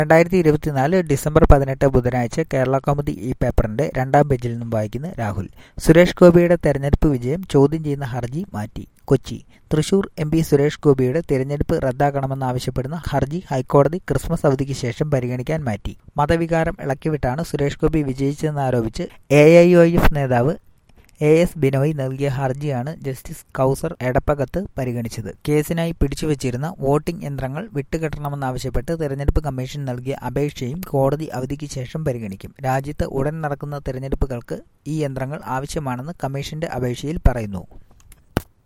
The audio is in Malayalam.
രണ്ടായിരത്തി ഇരുപത്തിനാല് ഡിസംബർ പതിനെട്ട് ബുധനാഴ്ച കേരള കൗമുദി ഈ പേപ്പറിന്റെ രണ്ടാം പേജിൽ നിന്നും വായിക്കുന്ന രാഹുൽ സുരേഷ് ഗോപിയുടെ തെരഞ്ഞെടുപ്പ് വിജയം ചോദ്യം ചെയ്യുന്ന ഹർജി മാറ്റി കൊച്ചി തൃശൂർ എം പി സുരേഷ് ഗോപിയുടെ തിരഞ്ഞെടുപ്പ് റദ്ദാക്കണമെന്നാവശ്യപ്പെടുന്ന ഹർജി ഹൈക്കോടതി ക്രിസ്മസ് അവധിക്ക് ശേഷം പരിഗണിക്കാൻ മാറ്റി മതവികാരം ഇളക്കിവിട്ടാണ് സുരേഷ് ഗോപി വിജയിച്ചതെന്നാരോപിച്ച് എ ഐ ഒ എഫ് നേതാവ് എ എസ് ബിനോയ് നൽകിയ ഹർജിയാണ് ജസ്റ്റിസ് കൌസർ എടപ്പകത്ത് പരിഗണിച്ചത് കേസിനായി പിടിച്ചുവച്ചിരുന്ന വോട്ടിംഗ് യന്ത്രങ്ങൾ വിട്ടുകെട്ടണമെന്നാവശ്യപ്പെട്ട് തെരഞ്ഞെടുപ്പ് കമ്മീഷൻ നൽകിയ അപേക്ഷയും കോടതി അവധിക്ക് ശേഷം പരിഗണിക്കും രാജ്യത്ത് ഉടൻ നടക്കുന്ന തെരഞ്ഞെടുപ്പുകൾക്ക് ഈ യന്ത്രങ്ങൾ ആവശ്യമാണെന്ന് കമ്മീഷന്റെ അപേക്ഷയിൽ പറയുന്നു